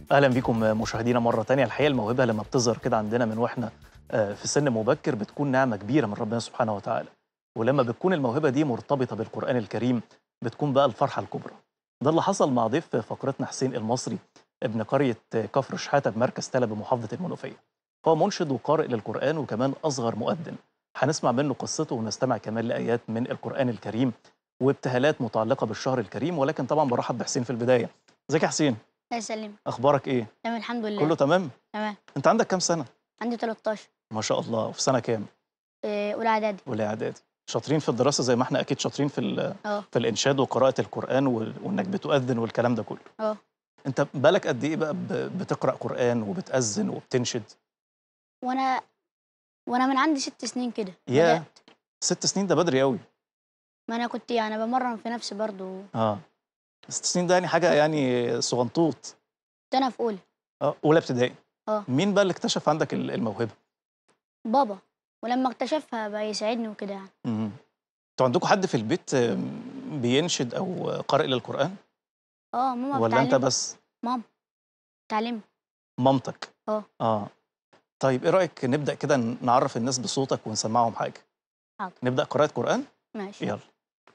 اهلا بيكم مشاهدينا مره تانية الحقيقه الموهبه لما بتظهر كده عندنا من واحنا آه، في سن مبكر بتكون نعمه كبيره من ربنا سبحانه وتعالى ولما بتكون الموهبه دي مرتبطه بالقران الكريم بتكون بقى الفرحه الكبرى ده اللي حصل مع ضيف فقرتنا حسين المصري ابن قريه كفر شحاته بمركز تلا بمحافظه المنوفيه هو منشد وقارئ للقران وكمان اصغر مؤذن هنسمع منه قصته ونستمع كمان لايات من القران الكريم وابتهالات متعلقه بالشهر الكريم ولكن طبعا برحب بحسين في البدايه ازيك يا حسين الله يسلمك اخبارك ايه تمام الحمد لله كله تمام تمام انت عندك كام سنه عندي 13 ما شاء الله وفي سنه كام آه، اولى اعدادي ولا اعدادي شاطرين في الدراسه زي ما احنا اكيد شاطرين في ال- اه في الانشاد وقراءه القران وال- وانك بتؤذن والكلام ده كله اه انت بالك قد ايه بقى ب- بتقرا قران وبتاذن وبتنشد وانا وانا من عندي ست سنين كده ياه. بدأت. ست سنين ده بدري قوي ما انا كنت يعني بمرن في نفسي برضو اه ست سنين ده يعني حاجه يعني صغنطوط كنت انا في اولى اه اولى ابتدائي اه. مين بقى اللي اكتشف عندك ال- الموهبه بابا ولما اكتشفها بقى يساعدني وكده يعني امم انتوا عندكم حد في البيت آم، بينشد او قارئ للقران اه ماما ولا انت بتعلم بس ماما تعلم مامتك اه. اه طيب ايه رايك نبدا كده نعرف الناس بصوتك ونسمعهم حاجه حاضر. نبدا قراءه قران ماشي يلا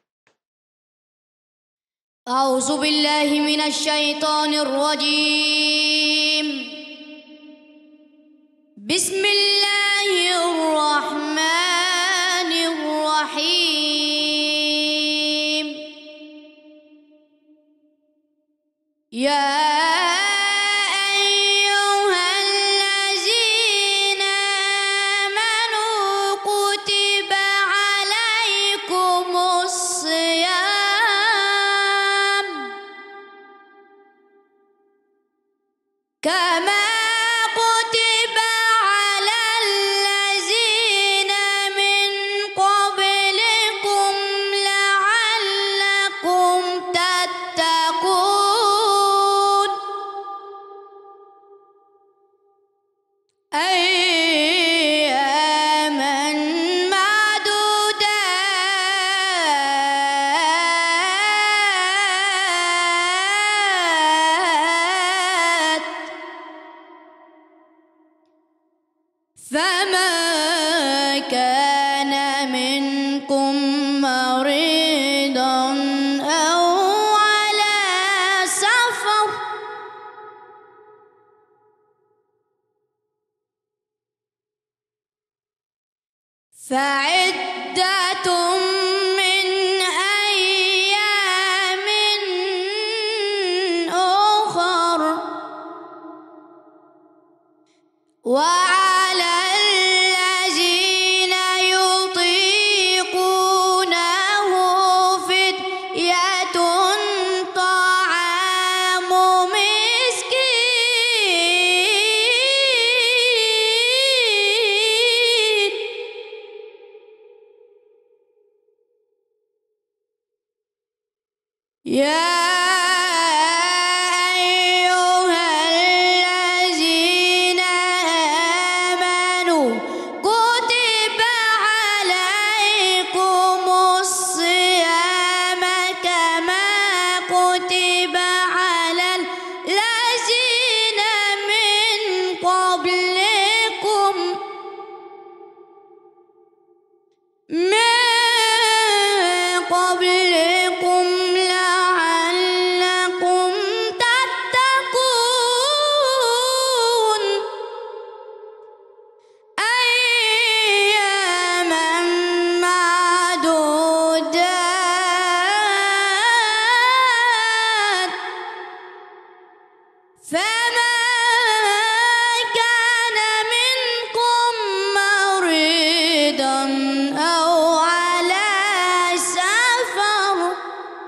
أعوذ بالله من الشيطان الرجيم بسم الله الرحمن الرحيم يا أيها الذين آمنوا كتب عليكم الصيام كما كتب على الذين من قبلكم لعلكم تتقون أياما معدودات فما كان منكم مريضا أو على سفر فعدة من أيام أخر وعلى الذين يطيقونه فدية طعام مسكين يا أيها الذين آمنوا كتب عليكم الصيام كما كتب على الذين من قبلكم من قبلكم لعلكم تتقون أياما معدودات فما كان منكم مريضا أو على سفر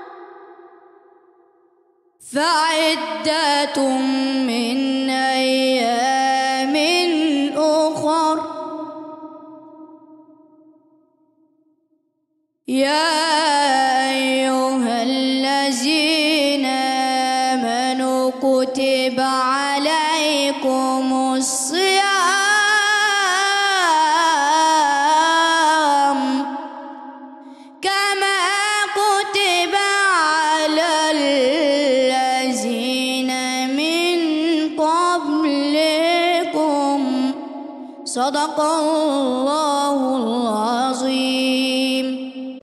فعدة من أيام أخر يا أيها الذين آمنوا كتب عليكم الصيام كما كتب على الذين من صدق الله